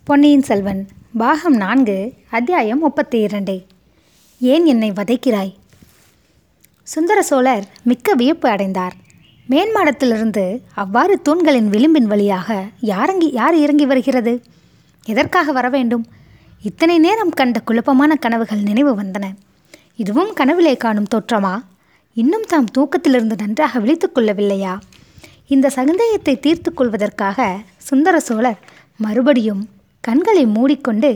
பொன்னியின் செல்வன் பாகம் நான்கு அத்தியாயம் முப்பத்தி இரண்டு ஏன் என்னை வதைக்கிறாய் சுந்தர சோழர் மிக்க வியப்பு அடைந்தார் மேன்மாடத்திலிருந்து அவ்வாறு தூண்களின் விளிம்பின் வழியாக யாரங்கி யார் இறங்கி வருகிறது எதற்காக வர வேண்டும் இத்தனை நேரம் கண்ட குழப்பமான கனவுகள் நினைவு வந்தன இதுவும் கனவிலே காணும் தோற்றமா இன்னும் தாம் தூக்கத்திலிருந்து நன்றாக விழித்துக் கொள்ளவில்லையா இந்த சந்தேகத்தை தீர்த்து கொள்வதற்காக சுந்தர சோழர் மறுபடியும் கண்களை மூடிக்கொண்டு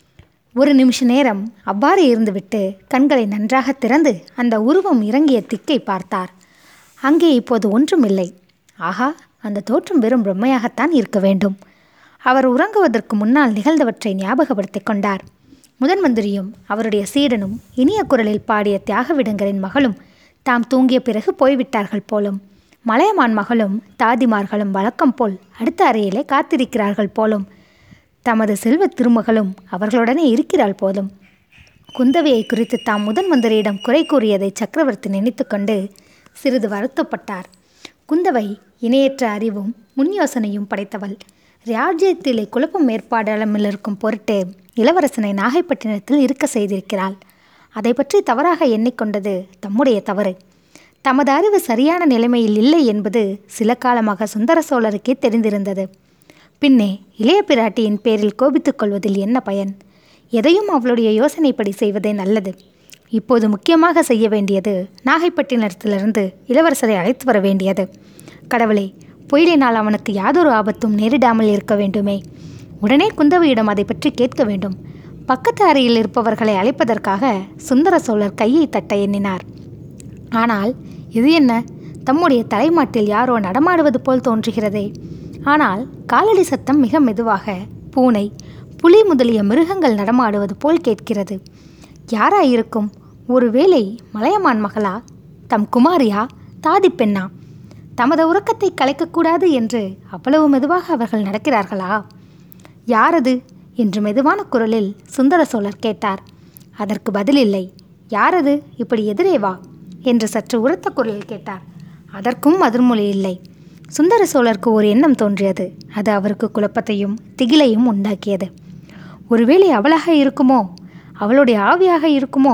ஒரு நிமிஷ நேரம் அவ்வாறு இருந்துவிட்டு கண்களை நன்றாக திறந்து அந்த உருவம் இறங்கிய திக்கை பார்த்தார் அங்கே இப்போது ஒன்றும் இல்லை ஆஹா அந்த தோற்றம் வெறும் பிரம்மையாகத்தான் இருக்க வேண்டும் அவர் உறங்குவதற்கு முன்னால் நிகழ்ந்தவற்றை ஞாபகப்படுத்திக் கொண்டார் முதன் மந்திரியும் அவருடைய சீடனும் இனிய குரலில் பாடிய தியாகவிடங்கரின் மகளும் தாம் தூங்கிய பிறகு போய்விட்டார்கள் போலும் மலையமான் மகளும் தாதிமார்களும் வழக்கம் போல் அடுத்த அறையிலே காத்திருக்கிறார்கள் போலும் தமது செல்வ திருமகளும் அவர்களுடனே இருக்கிறாள் போதும் குந்தவையை குறித்து தாம் முதன் மந்திரியிடம் குறை கூறியதை சக்கரவர்த்தி நினைத்துக்கொண்டு சிறிது வருத்தப்பட்டார் குந்தவை இணையற்ற அறிவும் முன் யோசனையும் படைத்தவள் ராஜ்யத்திலே குழப்பம் ஏற்பாடாளமில் இருக்கும் பொருட்டு இளவரசனை நாகைப்பட்டினத்தில் இருக்க செய்திருக்கிறாள் அதை பற்றி தவறாக எண்ணிக்கொண்டது தம்முடைய தவறு தமது அறிவு சரியான நிலைமையில் இல்லை என்பது சில காலமாக சுந்தர சோழருக்கே தெரிந்திருந்தது பின்னே இளைய பிராட்டியின் பேரில் கோபித்துக் கொள்வதில் என்ன பயன் எதையும் அவளுடைய யோசனைப்படி செய்வதே நல்லது இப்போது முக்கியமாக செய்ய வேண்டியது நாகைப்பட்டினத்திலிருந்து இளவரசரை அழைத்து வர வேண்டியது கடவுளே புயலினால் அவனுக்கு யாதொரு ஆபத்தும் நேரிடாமல் இருக்க வேண்டுமே உடனே குந்தவையிடம் அதை பற்றி கேட்க வேண்டும் பக்கத்து அறையில் இருப்பவர்களை அழைப்பதற்காக சுந்தர சோழர் கையை தட்ட எண்ணினார் ஆனால் இது என்ன தம்முடைய தலைமாட்டில் யாரோ நடமாடுவது போல் தோன்றுகிறதே ஆனால் காலடி சத்தம் மிக மெதுவாக பூனை புலி முதலிய மிருகங்கள் நடமாடுவது போல் கேட்கிறது யாராயிருக்கும் ஒருவேளை மலையமான் மகளா தம் குமாரியா தாதி பெண்ணா தமது உறக்கத்தை கலைக்கக்கூடாது என்று அவ்வளவு மெதுவாக அவர்கள் நடக்கிறார்களா யாரது என்று மெதுவான குரலில் சுந்தர சோழர் கேட்டார் அதற்கு பதிலில்லை யாரது இப்படி எதிரே வா என்று சற்று உரத்த குரலில் கேட்டார் அதற்கும் மதுர்மொழி இல்லை சுந்தர சோழருக்கு ஒரு எண்ணம் தோன்றியது அது அவருக்கு குழப்பத்தையும் திகிலையும் உண்டாக்கியது ஒருவேளை அவளாக இருக்குமோ அவளுடைய ஆவியாக இருக்குமோ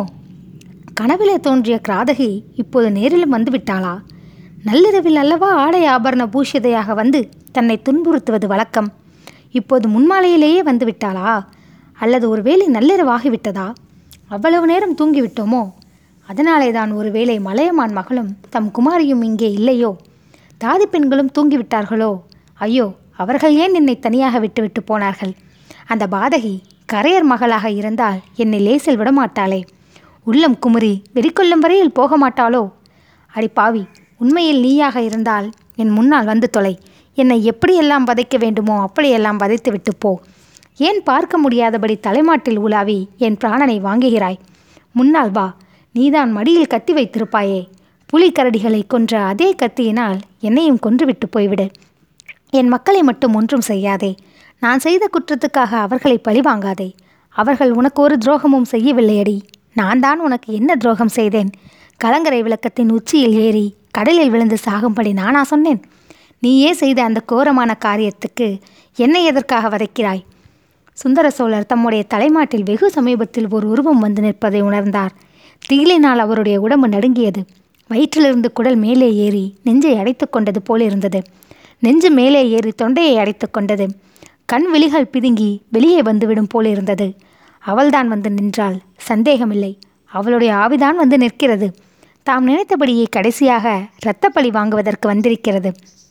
கனவிலே தோன்றிய கிராதகி இப்போது நேரிலும் வந்து விட்டாளா நள்ளிரவில் அல்லவா ஆடை ஆபரண பூஷிதையாக வந்து தன்னை துன்புறுத்துவது வழக்கம் இப்போது முன்மாலையிலேயே வந்து விட்டாளா அல்லது ஒருவேளை நள்ளிரவாகிவிட்டதா அவ்வளவு நேரம் தூங்கிவிட்டோமோ அதனாலே தான் ஒருவேளை மலையமான் மகளும் தம் குமாரியும் இங்கே இல்லையோ தாதி பெண்களும் தூங்கிவிட்டார்களோ ஐயோ அவர்கள் ஏன் என்னை தனியாக விட்டுவிட்டு போனார்கள் அந்த பாதகி கரையர் மகளாக இருந்தால் என்னை லேசில் விடமாட்டாளே உள்ளம் குமுறி வெறிக்கொள்ளும் வரையில் போக மாட்டாளோ அடி பாவி உண்மையில் நீயாக இருந்தால் என் முன்னால் வந்து தொலை என்னை எப்படியெல்லாம் வதைக்க வேண்டுமோ அப்படியெல்லாம் வதைத்து விட்டு போ ஏன் பார்க்க முடியாதபடி தலைமாட்டில் உலாவி என் பிராணனை வாங்குகிறாய் முன்னால் வா நீதான் மடியில் கத்தி வைத்திருப்பாயே புலிகரடிகளை கொன்ற அதே கத்தியினால் என்னையும் கொன்றுவிட்டு போய்விடு என் மக்களை மட்டும் ஒன்றும் செய்யாதே நான் செய்த குற்றத்துக்காக அவர்களை பழிவாங்காதே அவர்கள் உனக்கு ஒரு துரோகமும் செய்யவில்லையடி நான் தான் உனக்கு என்ன துரோகம் செய்தேன் கலங்கரை விளக்கத்தின் உச்சியில் ஏறி கடலில் விழுந்து சாகும்படி நானா சொன்னேன் நீயே செய்த அந்த கோரமான காரியத்துக்கு என்னை எதற்காக வதைக்கிறாய் சுந்தர சோழர் தம்முடைய தலைமாட்டில் வெகு சமீபத்தில் ஒரு உருவம் வந்து நிற்பதை உணர்ந்தார் திகிலினால் அவருடைய உடம்பு நடுங்கியது வயிற்றிலிருந்து குடல் மேலே ஏறி நெஞ்சை அடைத்து கொண்டது போல் இருந்தது நெஞ்சு மேலே ஏறி தொண்டையை அடைத்து கொண்டது கண் விழிகள் பிதுங்கி வெளியே வந்துவிடும் போல் இருந்தது அவள்தான் வந்து நின்றாள் சந்தேகமில்லை அவளுடைய ஆவிதான் வந்து நிற்கிறது தாம் நினைத்தபடியே கடைசியாக இரத்தப்பழி வாங்குவதற்கு வந்திருக்கிறது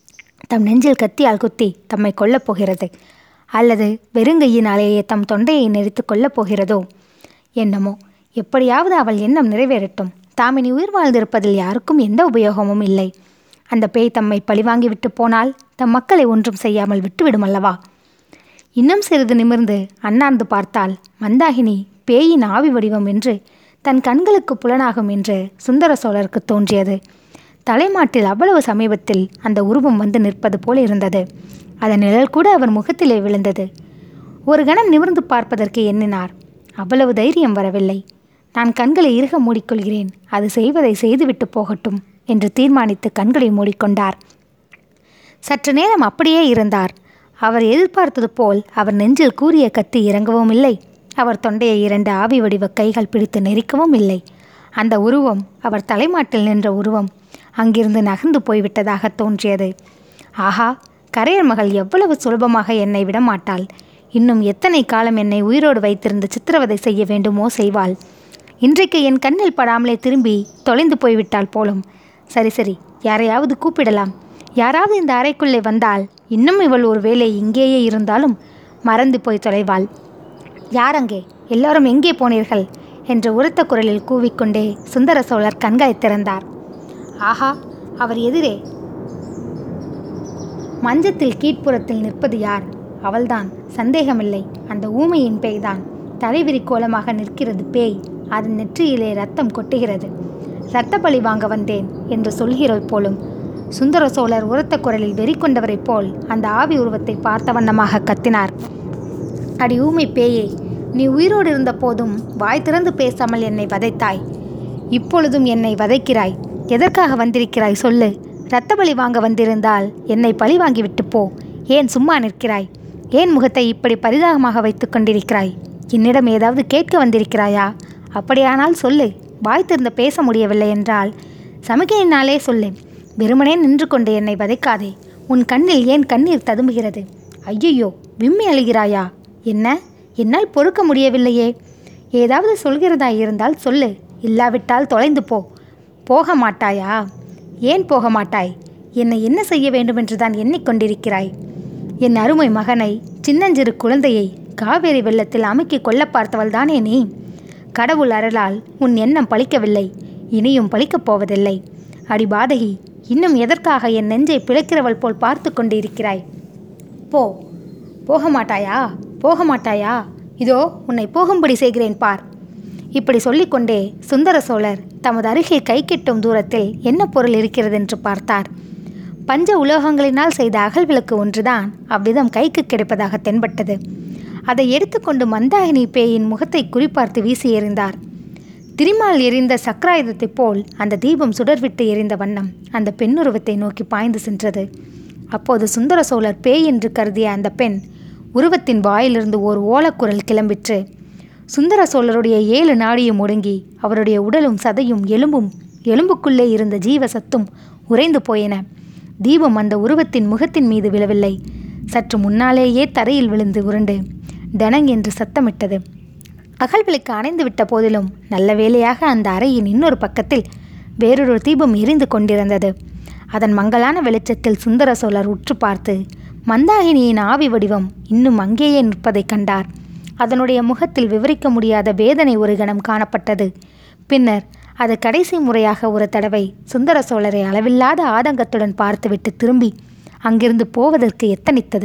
தம் நெஞ்சில் கத்தியால் குத்தி தம்மை கொல்லப் போகிறது அல்லது வெறுங்கையினாலேயே தம் தொண்டையை நெறித்து கொல்லப் போகிறதோ என்னமோ எப்படியாவது அவள் எண்ணம் நிறைவேறட்டும் தாம் இனி உயிர் வாழ்ந்திருப்பதில் யாருக்கும் எந்த உபயோகமும் இல்லை அந்த பேய் தம்மை பழிவாங்கி விட்டு போனால் தம் மக்களை ஒன்றும் செய்யாமல் விட்டுவிடும் அல்லவா இன்னும் சிறிது நிமிர்ந்து அண்ணாந்து பார்த்தால் மந்தாகினி பேயின் ஆவி வடிவம் என்று தன் கண்களுக்கு புலனாகும் என்று சுந்தர சோழருக்கு தோன்றியது தலைமாட்டில் அவ்வளவு சமீபத்தில் அந்த உருவம் வந்து நிற்பது போல் இருந்தது அதன் நிழல் கூட அவர் முகத்திலே விழுந்தது ஒரு கணம் நிமிர்ந்து பார்ப்பதற்கு எண்ணினார் அவ்வளவு தைரியம் வரவில்லை நான் கண்களை இறுக மூடிக்கொள்கிறேன் அது செய்வதை செய்துவிட்டு போகட்டும் என்று தீர்மானித்து கண்களை மூடிக்கொண்டார் சற்று நேரம் அப்படியே இருந்தார் அவர் எதிர்பார்த்தது போல் அவர் நெஞ்சில் கூறிய கத்தி இறங்கவும் இல்லை அவர் தொண்டையை இரண்டு ஆவி வடிவ கைகள் பிடித்து நெரிக்கவும் இல்லை அந்த உருவம் அவர் தலைமாட்டில் நின்ற உருவம் அங்கிருந்து நகர்ந்து போய்விட்டதாக தோன்றியது ஆஹா கரையர் மகள் எவ்வளவு சுலபமாக என்னை விடமாட்டாள் இன்னும் எத்தனை காலம் என்னை உயிரோடு வைத்திருந்து சித்திரவதை செய்ய வேண்டுமோ செய்வாள் இன்றைக்கு என் கண்ணில் படாமலே திரும்பி தொலைந்து போய்விட்டாள் போலும் சரி சரி யாரையாவது கூப்பிடலாம் யாராவது இந்த அறைக்குள்ளே வந்தால் இன்னும் இவள் ஒரு வேளை இங்கேயே இருந்தாலும் மறந்து போய் தொலைவாள் யார் அங்கே எல்லாரும் எங்கே போனீர்கள் என்ற உரத்த குரலில் கூவிக்கொண்டே சுந்தர சோழர் கண்களை திறந்தார் ஆஹா அவர் எதிரே மஞ்சத்தில் கீழ்ப்புறத்தில் நிற்பது யார் அவள்தான் சந்தேகமில்லை அந்த ஊமையின் பேய்தான் தலைவிரி கோலமாக நிற்கிறது பேய் அதன் நெற்றியிலே ரத்தம் கொட்டுகிறது இரத்த பழி வாங்க வந்தேன் என்று சொல்கிறாள் போலும் சுந்தர சோழர் உரத்த குரலில் வெறி கொண்டவரைப் போல் அந்த ஆவி உருவத்தை பார்த்த வண்ணமாக கத்தினார் அடி ஊமை பேயே நீ உயிரோடு இருந்த போதும் வாய் திறந்து பேசாமல் என்னை வதைத்தாய் இப்பொழுதும் என்னை வதைக்கிறாய் எதற்காக வந்திருக்கிறாய் சொல்லு இரத்த பலி வாங்க வந்திருந்தால் என்னை பழி வாங்கிவிட்டு போ ஏன் சும்மா நிற்கிறாய் ஏன் முகத்தை இப்படி பரிதாகமாக வைத்துக் கொண்டிருக்கிறாய் என்னிடம் ஏதாவது கேட்க வந்திருக்கிறாயா அப்படியானால் சொல்லு வாய் திறந்து பேச முடியவில்லை என்றால் சமிகையினாலே சொல்லு வெறுமனே நின்று கொண்டு என்னை வதைக்காதே உன் கண்ணில் ஏன் கண்ணீர் ததும்புகிறது ஐயையோ விம்மி அழுகிறாயா என்ன என்னால் பொறுக்க முடியவில்லையே ஏதாவது சொல்கிறதா இருந்தால் சொல்லு இல்லாவிட்டால் தொலைந்து போ போக மாட்டாயா ஏன் போக மாட்டாய் என்னை என்ன செய்ய வேண்டுமென்று தான் எண்ணிக்கொண்டிருக்கிறாய் என் அருமை மகனை சின்னஞ்சிறு குழந்தையை காவேரி வெள்ளத்தில் அமுக்கி கொல்ல பார்த்தவள் தானே நீ கடவுள் அருளால் உன் எண்ணம் பலிக்கவில்லை இனியும் பலிக்கப் போவதில்லை அடி பாதகி இன்னும் எதற்காக என் நெஞ்சை பிழைக்கிறவள் போல் பார்த்து கொண்டிருக்கிறாய் போ போக மாட்டாயா போக மாட்டாயா இதோ உன்னை போகும்படி செய்கிறேன் பார் இப்படி சொல்லிக்கொண்டே சுந்தர சோழர் தமது அருகே கை கெட்டும் தூரத்தில் என்ன பொருள் இருக்கிறது என்று பார்த்தார் பஞ்ச உலோகங்களினால் செய்த அகல் விளக்கு ஒன்றுதான் அவ்விதம் கைக்கு கிடைப்பதாக தென்பட்டது அதை எடுத்துக்கொண்டு மந்தாகினி பேயின் முகத்தை குறிப்பார்த்து வீசி எறிந்தார் திரிமால் எரிந்த சக்கராயுதத்தைப் போல் அந்த தீபம் சுடர்விட்டு எரிந்த வண்ணம் அந்த பெண்ணுருவத்தை நோக்கி பாய்ந்து சென்றது அப்போது சுந்தர சோழர் பேய் என்று கருதிய அந்த பெண் உருவத்தின் வாயிலிருந்து ஓர் ஓலக்குரல் கிளம்பிற்று சுந்தர சோழருடைய ஏழு நாடியும் ஒடுங்கி அவருடைய உடலும் சதையும் எலும்பும் எலும்புக்குள்ளே இருந்த ஜீவ சத்தும் உறைந்து போயின தீபம் அந்த உருவத்தின் முகத்தின் மீது விழவில்லை சற்று முன்னாலேயே தரையில் விழுந்து உருண்டு டனங் என்று சத்தமிட்டது அகல் விளக்கு அணைந்து விட்ட போதிலும் நல்ல வேளையாக அந்த அறையின் இன்னொரு பக்கத்தில் வேறொரு தீபம் எரிந்து கொண்டிருந்தது அதன் மங்கலான வெளிச்சத்தில் சுந்தர சோழர் உற்று பார்த்து மந்தாகினியின் ஆவி வடிவம் இன்னும் அங்கேயே நிற்பதைக் கண்டார் அதனுடைய முகத்தில் விவரிக்க முடியாத வேதனை ஒரு கணம் காணப்பட்டது பின்னர் அது கடைசி முறையாக ஒரு தடவை சுந்தர சோழரை அளவில்லாத ஆதங்கத்துடன் பார்த்துவிட்டு திரும்பி அங்கிருந்து போவதற்கு எத்தனித்தது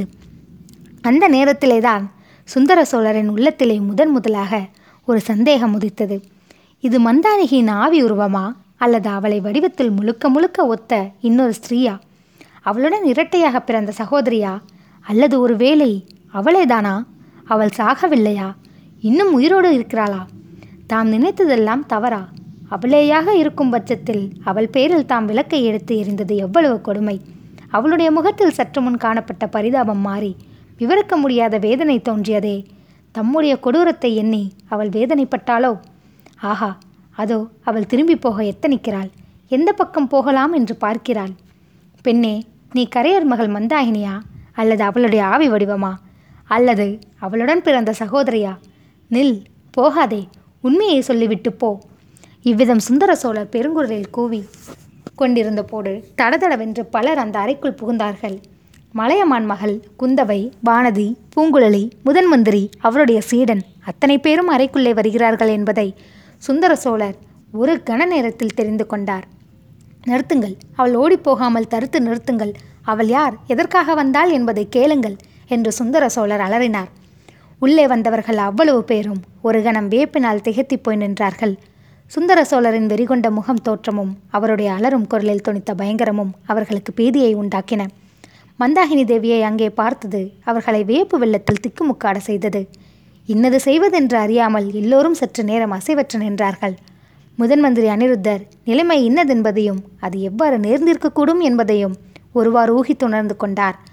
அந்த நேரத்திலே தான் சுந்தர சோழரின் உள்ளத்திலே முதன் முதலாக ஒரு சந்தேகம் உதித்தது இது மந்தானிகியின் ஆவி உருவமா அல்லது அவளை வடிவத்தில் முழுக்க முழுக்க ஒத்த இன்னொரு ஸ்திரீயா அவளுடன் இரட்டையாக பிறந்த சகோதரியா அல்லது ஒரு வேளை அவளேதானா அவள் சாகவில்லையா இன்னும் உயிரோடு இருக்கிறாளா தாம் நினைத்ததெல்லாம் தவறா அவளேயாக இருக்கும் பட்சத்தில் அவள் பேரில் தாம் விளக்கை எடுத்து எறிந்தது எவ்வளவு கொடுமை அவளுடைய முகத்தில் சற்று முன் காணப்பட்ட பரிதாபம் மாறி விவரிக்க முடியாத வேதனை தோன்றியதே தம்முடைய கொடூரத்தை எண்ணி அவள் வேதனைப்பட்டாளோ ஆஹா அதோ அவள் திரும்பி போக எத்தனிக்கிறாள் எந்த பக்கம் போகலாம் என்று பார்க்கிறாள் பெண்ணே நீ கரையர் மகள் மந்தாகினியா அல்லது அவளுடைய ஆவி வடிவமா அல்லது அவளுடன் பிறந்த சகோதரியா நில் போகாதே உண்மையை சொல்லிவிட்டு போ இவ்விதம் சுந்தர சோழர் பெருங்குரலில் கூவி கொண்டிருந்த போது தடதடவென்று பலர் அந்த அறைக்குள் புகுந்தார்கள் மலையமான் மகள் குந்தவை வானதி பூங்குழலி முதன் மந்திரி அவருடைய சீடன் அத்தனை பேரும் அறைக்குள்ளே வருகிறார்கள் என்பதை சுந்தர சோழர் ஒரு கண நேரத்தில் தெரிந்து கொண்டார் நிறுத்துங்கள் அவள் ஓடிப்போகாமல் தடுத்து நிறுத்துங்கள் அவள் யார் எதற்காக வந்தாள் என்பதை கேளுங்கள் என்று சுந்தர சோழர் அலறினார் உள்ளே வந்தவர்கள் அவ்வளவு பேரும் ஒரு கணம் வேப்பினால் திகைத்துப் போய் நின்றார்கள் சுந்தர சோழரின் வெறிகொண்ட முகம் தோற்றமும் அவருடைய அலறும் குரலில் துணித்த பயங்கரமும் அவர்களுக்கு பீதியை உண்டாக்கின மந்தாகினி தேவியை அங்கே பார்த்தது அவர்களை வேப்பு வெள்ளத்தில் திக்குமுக்காட செய்தது இன்னது செய்வதென்று அறியாமல் எல்லோரும் சற்று நேரம் அசைவற்று நின்றார்கள் முதன் மந்திரி அனிருத்தர் நிலைமை இன்னதென்பதையும் அது எவ்வாறு நேர்ந்திருக்கக்கூடும் என்பதையும் ஒருவாறு ஊகித்துணர்ந்து கொண்டார்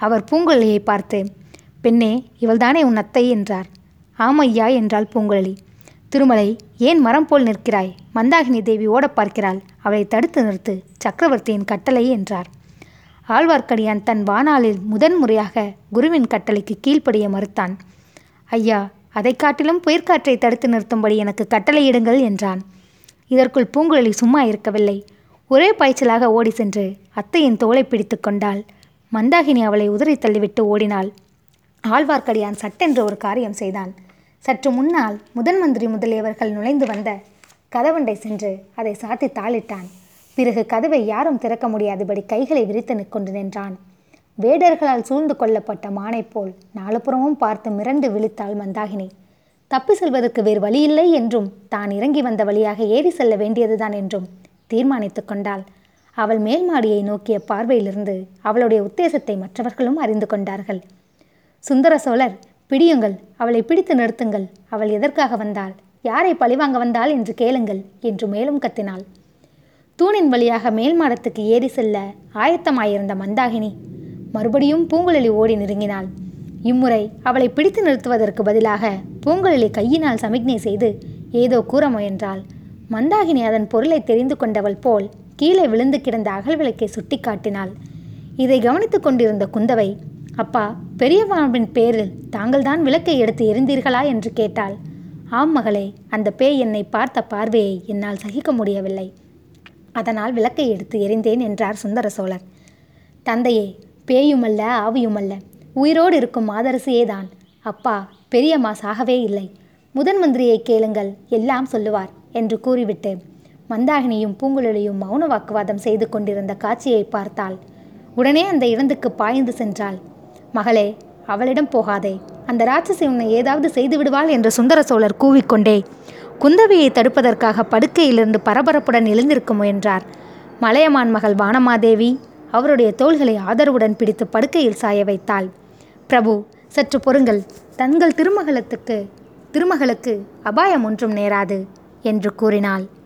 அவர் பூங்குழலியை பார்த்து பெண்ணே இவள்தானே உன் அத்தை என்றார் ஆமையா என்றாள் பூங்குழலி திருமலை ஏன் மரம் போல் நிற்கிறாய் மந்தாகினி தேவி ஓடப் பார்க்கிறாள் அவளை தடுத்து நிறுத்து சக்கரவர்த்தியின் கட்டளை என்றார் ஆழ்வார்க்கடியான் தன் வாணாளில் முதன் முறையாக குருவின் கட்டளைக்கு கீழ்ப்படிய மறுத்தான் ஐயா அதை காட்டிலும் புயற்காற்றை தடுத்து நிறுத்தும்படி எனக்கு கட்டளையிடுங்கள் என்றான் இதற்குள் பூங்குழலி சும்மா இருக்கவில்லை ஒரே பாய்ச்சலாக ஓடி சென்று அத்தையின் தோலை பிடித்து கொண்டாள் மந்தாகினி அவளை உதறி தள்ளிவிட்டு ஓடினாள் ஆழ்வார்க்கடியான் சட்டென்று ஒரு காரியம் செய்தான் சற்று முன்னால் முதன் மந்திரி முதலியவர்கள் நுழைந்து வந்த கதவண்டை சென்று அதை சாத்தி தாளிட்டான் பிறகு கதவை யாரும் திறக்க முடியாதபடி கைகளை விரித்து நிற்கொண்டு நின்றான் வேடர்களால் சூழ்ந்து கொள்ளப்பட்ட மானைப் போல் நாலுபுறமும் பார்த்து மிரண்டு விழித்தாள் மந்தாகினி தப்பி செல்வதற்கு வேறு வழியில்லை என்றும் தான் இறங்கி வந்த வழியாக ஏறி செல்ல வேண்டியதுதான் என்றும் தீர்மானித்து கொண்டாள் அவள் மேல் மாடியை நோக்கிய பார்வையிலிருந்து அவளுடைய உத்தேசத்தை மற்றவர்களும் அறிந்து கொண்டார்கள் சுந்தர சோழர் பிடியுங்கள் அவளை பிடித்து நிறுத்துங்கள் அவள் எதற்காக வந்தாள் யாரை பழிவாங்க வந்தாள் என்று கேளுங்கள் என்று மேலும் கத்தினாள் தூணின் வழியாக மேல் மாடத்துக்கு ஏறி செல்ல ஆயத்தமாயிருந்த மந்தாகினி மறுபடியும் பூங்குழலி ஓடி நெருங்கினாள் இம்முறை அவளை பிடித்து நிறுத்துவதற்கு பதிலாக பூங்குழலி கையினால் சமிக்ஞை செய்து ஏதோ கூற முயன்றாள் மந்தாகினி அதன் பொருளை தெரிந்து கொண்டவள் போல் கீழே விழுந்து கிடந்த அகல் விளக்கை சுட்டி காட்டினாள் இதை கவனித்துக் கொண்டிருந்த குந்தவை அப்பா பெரியவாவின் பேரில் தாங்கள்தான் விளக்கை எடுத்து எரிந்தீர்களா என்று கேட்டாள் ஆம் மகளே அந்த பேய் என்னை பார்த்த பார்வையை என்னால் சகிக்க முடியவில்லை அதனால் விளக்கை எடுத்து எரிந்தேன் என்றார் சுந்தர சோழர் தந்தையே பேயுமல்ல ஆவியுமல்ல உயிரோடு இருக்கும் மாதரசியே தான் அப்பா பெரியம்மா சாகவே இல்லை முதன் மந்திரியை கேளுங்கள் எல்லாம் சொல்லுவார் என்று கூறிவிட்டு மந்தாகினியும் பூங்குழலியும் மௌன வாக்குவாதம் செய்து கொண்டிருந்த காட்சியை பார்த்தாள் உடனே அந்த இடத்துக்கு பாய்ந்து சென்றாள் மகளே அவளிடம் போகாதே அந்த ராட்சசி உன்னை ஏதாவது செய்து விடுவாள் என்று சுந்தர சோழர் கூவிக்கொண்டே குந்தவையை தடுப்பதற்காக படுக்கையிலிருந்து பரபரப்புடன் எழுந்திருக்க முயன்றார் மலையமான் மகள் வானமாதேவி அவருடைய தோள்களை ஆதரவுடன் பிடித்து படுக்கையில் சாய வைத்தாள் பிரபு சற்று பொறுங்கள் தங்கள் திருமகளத்துக்கு திருமகளுக்கு அபாயம் ஒன்றும் நேராது என்று கூறினாள்